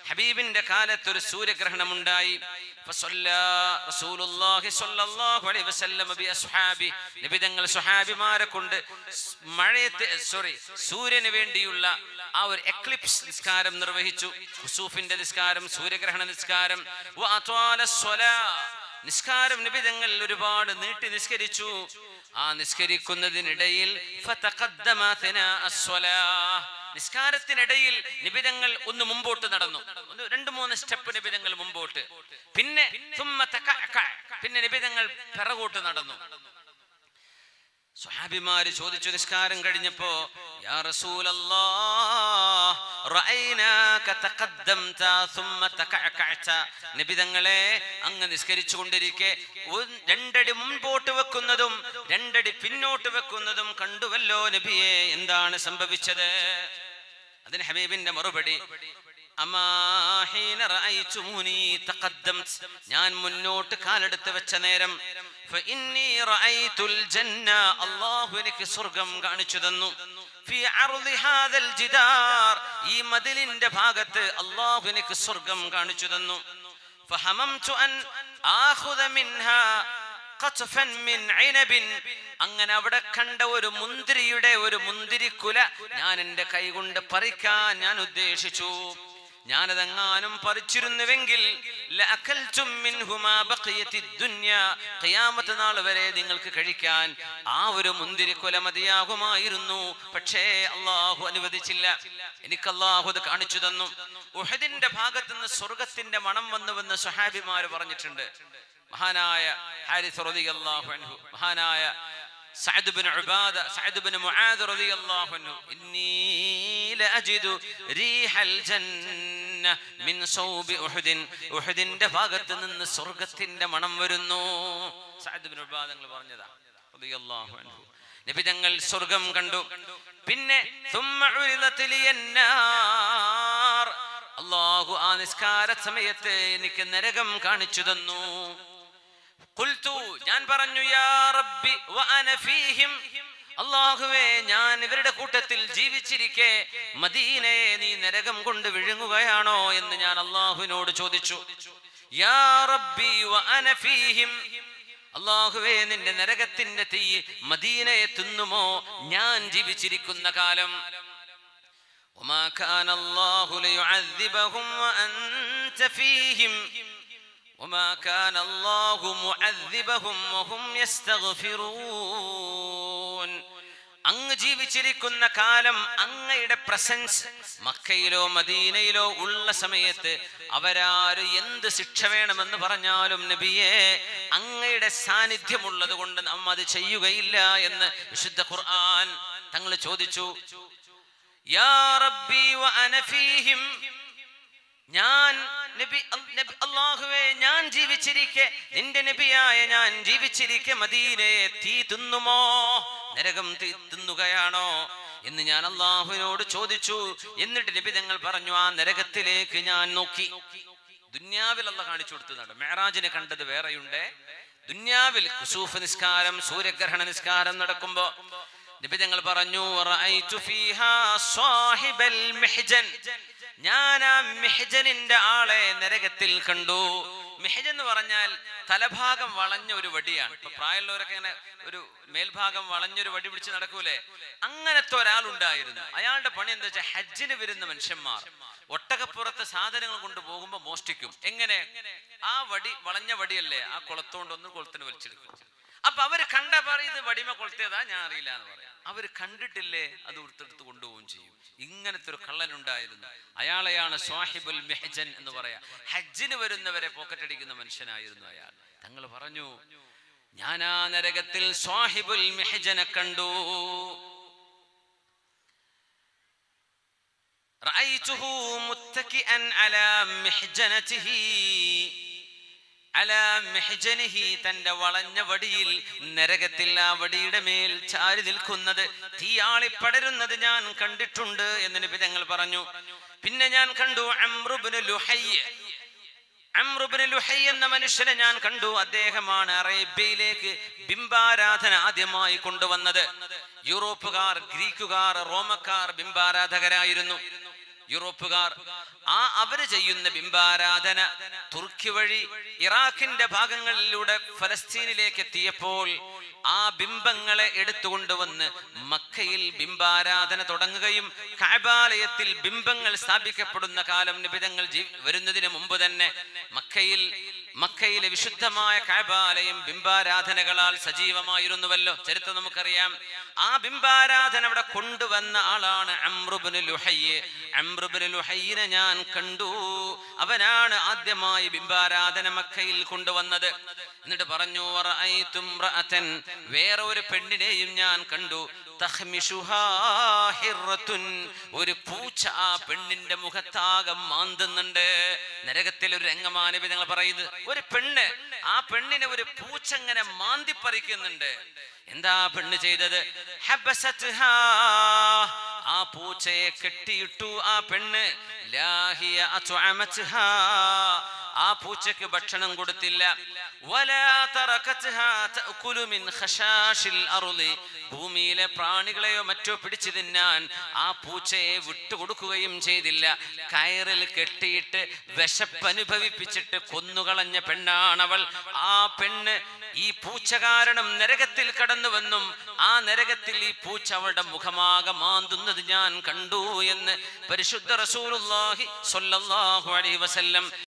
ഹബീബിന്റെ കാലത്ത് ഒരു സൂര്യഗ്രഹണം ഉണ്ടായി فصلى رسول الله صلى الله عليه وسلم بأصحابه നബി തങ്ങൾ സ്വഹാബിമാരെ കൊണ്ട് മഴയത്തെ സോറി സൂര്യന് വേണ്ടിയുള്ള ആ ഒരു എക്ലിപ്സ് നിസ്കാരം നിർവഹിച്ചു ഖുസൂഫിന്റെ നിസ്കാരം സൂര്യഗ്രഹണ നിസ്കാരം വഅത്വാല സ്വലാ. നിസ്കാരം നിബിതങ്ങൾ ഒരുപാട് നീട്ടി നിസ്കരിച്ചു ആ നിസ്കരിക്കുന്നതിനിടയിൽ ഫതഖദ്ദമ ഥനാ അസ്വലാ. നിസ്കാരത്തിനിടയിൽ നിബിതങ്ങൾ ഒന്ന് മുമ്പോട്ട് നടന്നു ഒന്ന് രണ്ട് മൂന്ന് സ്റ്റെപ്പ് നിബിതങ്ങൾ മുമ്പോട്ട് പിന്നെ തുമ്മ തകഅക. പിന്നെ നിബിതങ്ങൾ പിറകോട്ട് നടന്നു സ്വഹാബിമാര് ചോദിച്ചു നിസ്കാരം കഴിഞ്ഞപ്പോ യാ റസൂലല്ലാഹ് റഅയ്നാക തഖദ്ദംത സുമ്മ തകഅകഅത നബി തങ്ങളെ അങ്ങ് നിസ്കരിച്ചു കൊണ്ടിരിക്കെ ഒരു- രണ്ടടി മുൻപോട്ട് വെക്കുന്നതും രണ്ടടി പിന്നോട്ട് വെക്കുന്നതും കണ്ടുവല്ലോ നബിയെ എന്താണ് സംഭവിച്ചത് അതിന് ഹബീബിന്റെ മറുപടി അമാ ഹീന റഅയ്തുമുനി തഖദ്ദംത് ഞാൻ മുന്നോട്ട് കാലെടുത്ത് വെച്ച നേരം ഫഇന്നി റഅയ്തുൽ ജന്ന അല്ലാഹു എനിക്ക് സ്വർഗ്ഗം കാണിച്ചു തന്നു ഫി അർളി ഹാദൽ ജിദാർ ഈ മതിലിന്റെ ഭാഗത്ത് അല്ലാഹു എനിക്ക് സ്വർഗ്ഗം കാണിച്ചു തന്നു ഫഹമംതു അൻ ആഖുദ മിൻഹാ ഖത്ഫൻ മിൻ ഐനബിൻ അങ്ങനെ അവിടെ കണ്ട ഒരു മുന്തിരിയുടെ ഒരു മുന്തിരിക്കുല ഞാൻ എൻ്റെ കൈകൊണ്ട് പറിക്കാൻ ഞാൻ ഉദ്ദേശിച്ചു ഞാനതെങ്ങാനും പറിച്ചിരുന്നുവെങ്കിൽ ലഅകൽതും മിൻഹുമാ ബഖിയത്തി ദുനിയ ഖിയാമത്ത് നാൾ വരെ നിങ്ങൾക്ക് കഴിക്കാൻ ആ ഒരു മുന്തിരിക്കുല മതിയാകുമായിരുന്നു പക്ഷേ അള്ളാഹു അനുവദിച്ചില്ല എനിക്ക് അള്ളാഹു അത് കാണിച്ചു തന്നു ഉഹദിന്റെ ഭാഗത്ത് നിന്ന് സ്വർഗത്തിന്റെ മണം വന്നുവെന്ന് സ്വഹാബിമാർ പറഞ്ഞിട്ടുണ്ട് മഹാനായ ഹാരിസ് റളിയല്ലാഹു അൻഹു മഹാനായ Saad bin Ubada Saad bin Muadh റളിയല്ലാഹു അൻഹു ഇന്നി ലഅജിദു റീഹൽ ജന്ന മിൻ സൗബി ഉഹദിൻ ഉഹദിന്റെ ഭാഗത്ത് നിന്ന് സ്വർഗ്ഗത്തിന്റെ മണം വരുന്നു സഅദ് ബിൻ ഉബാദ നിങ്ങൾ പറഞ്ഞതാ റളിയല്ലാഹു അൻഹു നബി തങ്ങൾ സ്വർഗം കണ്ടു പിന്നെ ثم عرضت لي النار അള്ളാഹു ആ നിസ്കാര സമയത്ത് എനിക്ക് നരകം കാണിച്ചു തന്നു ഖുൽതു ഞാൻ പറഞ്ഞു യാ റബ്ബി വഅന ഫീഹിം അള്ളാഹുവേ ഞാൻ ഇവരുടെ കൂട്ടത്തിൽ ജീവിച്ചിരിക്കെ മദീനയെ നീ നരകം കൊണ്ട് വിഴുങ്ങുകയാണോ എന്ന് ഞാൻ അള്ളാഹുവിനോട് ചോദിച്ചു യാ റബ്ബി വഅന ഫീഹിം അള്ളാഹുവേ നിന്റെ നരകത്തിന്റെ തീ മദീനയെ തിന്നുമോ ഞാൻ ജീവിച്ചിരിക്കുന്ന കാലം وما كان الله ليعذبهم وأنت فيهم وما كان الله معذبهم وهم يستغفرون അങ്ങ് ജീവിച്ചിരിക്കുന്ന കാലം അങ്ങയുടെ പ്രസൻസ് മക്കയിലോ മദീനയിലോ ഉള്ള സമയത്ത് അവരാര് എന്ത് ശിക്ഷ വേണമെന്ന് പറഞ്ഞാലും നബിയെ അങ്ങയുടെ സാന്നിധ്യമുള്ളത് കൊണ്ട് നാം അത് ചെയ്യുകയില്ല എന്ന് വിശുദ്ധ ഖുർആൻ തങ്ങൾ ചോദിച്ചു യാ റബ്ബി വഅന ഫീഹിം ഞാൻ നബി അൽ- നബി അല്ലാഹുവേ ഞാൻ ജീവിച്ചിരിക്കെ നിന്റെ നബിയായ ഞാൻ ജീവിച്ചിരിക്കെ മദീനയെ തീ തിന്നുമോ നരകം തീ തിന്നുകയാണോ എന്ന് ഞാൻ അള്ളാഹുവിനോട് ചോദിച്ചു എന്നിട്ട് നബി തങ്ങൾ പറഞ്ഞു ആ നരകത്തിലേക്ക് ഞാൻ നോക്കി ദുന്യാവിൽ അല്ല കാണിച്ചു കൊടുത്തതാണ് മെഹറാജിനെ കണ്ടത് വേറെയുണ്ട് ദുന്യാവിൽ കുസൂഫ് നിസ്കാരം സൂര്യഗ്രഹണ നിസ്കാരം നടക്കുമ്പോ നബി തങ്ങൾ പറഞ്ഞു "റഅയ്തു ഫീഹാ സ്വാഹിബൽ മിഹ്ജൻ." ഞാൻ ആ മിഹ്ജനിന്റെ ആളെ നരകത്തിൽ കണ്ടു മിഹ്ജൻ എന്ന് പറഞ്ഞാൽ തലഭാഗം വളഞ്ഞ ഒരു വടിയാണ് ഇപ്പൊ പ്രായമുള്ളവരൊക്കെ ഇങ്ങനെ ഒരു മേൽഭാഗം വളഞ്ഞൊരു വടി പിടിച്ച് നടക്കൂലേ അങ്ങനത്തെ ഒരാളുണ്ടായിരുന്നു അയാളുടെ പണി എന്താ വെച്ചാൽ ഹജ്ജിന് വരുന്ന മനുഷ്യന്മാർ ഒട്ടകപ്പുറത്ത് സാധനങ്ങൾ കൊണ്ട് പോകുമ്പോ മോഷ്ടിക്കും എങ്ങനെ ആ വടി വളഞ്ഞ വടിയല്ലേ ആ കുളത്തോണ്ടൊന്ന് കുളത്തിന് വലിച്ചെടുക്കും അപ്പൊ അവര് കണ്ട പറയുന്നത് വടിമ കൊളുത്തിയതാ ഞാൻ അറിയില്ല എന്ന് പറയാം അവര് കണ്ടിട്ടില്ലേ അത് ഉടുത്തെടുത്ത് കൊണ്ടുപോവുകയും ചെയ്യും ഇങ്ങനത്തെ ഒരു കള്ളനുണ്ടായിരുന്നു അയാളെയാണ് സ്വാഹിബുൽ മെഹജൻ എന്ന് പറയാ ഹജ്ജിന് വരുന്നവരെ പോക്കറ്റ് അടിക്കുന്ന മനുഷ്യനായിരുന്നു അയാൾ തങ്ങൾ പറഞ്ഞു ഞാൻ ആ നരകത്തിൽ സ്വാഹിബുൽ മെഹജനെ കണ്ടു رأيته متكئا على محجنته على محجنه തന്റെ വളഞ്ഞ വടിയിൽ നരകത്തിൽ ആ വടിയുടെ മേൽ ചാരി നിൽക്കുന്നത് തീയാളി പടരുന്നത് ഞാൻ കണ്ടിട്ടുണ്ട് എന്ന് നബി തങ്ങൾ പറഞ്ഞു പിന്നെ ഞാൻ കണ്ടു അമ്രുബ്നു ലുഹയ്യ അമ്രുബ്നു ലുഹയ്യ എന്ന മനുഷ്യനെ ഞാൻ കണ്ടു അദ്ദേഹമാണ് അറേബ്യയിലേക്ക് ബിംബാരാധന ആദ്യമായി കൊണ്ടുവന്നത് യൂറോപ്പുകാർ ഗ്രീക്കുകാർ റോമക്കാർ ബിംബാരാധകരായിരുന്നു യൂറോപ്പുകാർ ആ അവര് ചെയ്യുന്ന ബിംബാരാധന തുർക്കി വഴി ഇറാഖിന്റെ ഭാഗങ്ങളിലൂടെ ഫലസ്തീനിലേക്ക് എത്തിയപ്പോൾ ആ ബിംബങ്ങളെ എടുത്തുകൊണ്ടുവന്ന് മക്കയിൽ ബിംബാരാധന തുടങ്ങുകയും കാബാലയത്തിൽ ബിംബങ്ങൾ സ്ഥാപിക്കപ്പെടുന്ന കാലം നിബിതങ്ങൾ ജീ വരുന്നതിന് മുമ്പ് തന്നെ മക്കയിൽ മക്കയിലെ വിശുദ്ധമായ കാബാലയം ബിംബാരാധനകളാൽ സജീവമായിരുന്നുവല്ലോ ചരിത്രം നമുക്കറിയാം ആ ബിംബാരാധന അവിടെ കൊണ്ടുവന്ന ആളാണ് അമ്രുബിന് ലുഹയ്യ് അമ്രുബിന് ലുഹയ്യിനെ ഞാൻ കണ്ടു അവനാണ് ആദ്യമായി ബിംബാരാധന മക്കയിൽ കൊണ്ടുവന്നത് എന്നിട്ട് പറഞ്ഞു "വറഅയ്തു ഇംറഅതൻ", വേറെ ഒരു പെണ്ണിനെയും ഞാൻ കണ്ടു തഖ്മിഷുഹാ ഹിർറത്തുൻ. ഒരു പൂച്ച ആ പെണ്ണിന്റെ മുഖത്താകം മാന്തുന്നുണ്ട് നരകത്തിൽ ഒരു രംഗമാനവി ഞങ്ങൾ പറയുന്നത് ഒരു പെണ്ണ് ആ പെണ്ണിനെ ഒരു പൂച്ച ഇങ്ങനെ മാന്തി പറിക്കുന്നുണ്ട് എന്താ ആ പെണ്ണ് ചെയ്തത് ഹബസത്ഹാ. ആ പൂച്ചയെ കെട്ടിയിട്ടു ആ പെണ്ണ് ലാഹിയ അത്അമത്ഹാ. ആ പൂച്ചയ്ക്ക് ഭക്ഷണം കൊടുത്തില്ല വലാ തറകത്ഹാ തഅകുലു മിൻ ഖശാശിൽ അർളി. ഭൂമിയിലെ പ്രാണികളെയോ മറ്റോ പിടിച്ചു തിന്നാൻ ആ പൂച്ചയെ വിട്ടുകൊടുക്കുകയും ചെയ്തില്ല കയറിൽ കെട്ടിയിട്ട് വിശപ്പനുഭവിപ്പിച്ചിട്ട് കൊന്നുകളഞ്ഞ പെണ്ണാണവൾ ആ പെണ്ണ് ഈ പൂച്ച കാരണം നരകത്തിൽ കടന്നുവെന്നും ആ നരകത്തിൽ ഈ പൂച്ച അവളുടെ മുഖമാകെ മാന്തുന്നത് ഞാൻ കണ്ടു എന്ന് പരിശുദ്ധ റസൂലുള്ളാഹി സ്വല്ലല്ലാഹു അലൈഹി വസല്ലം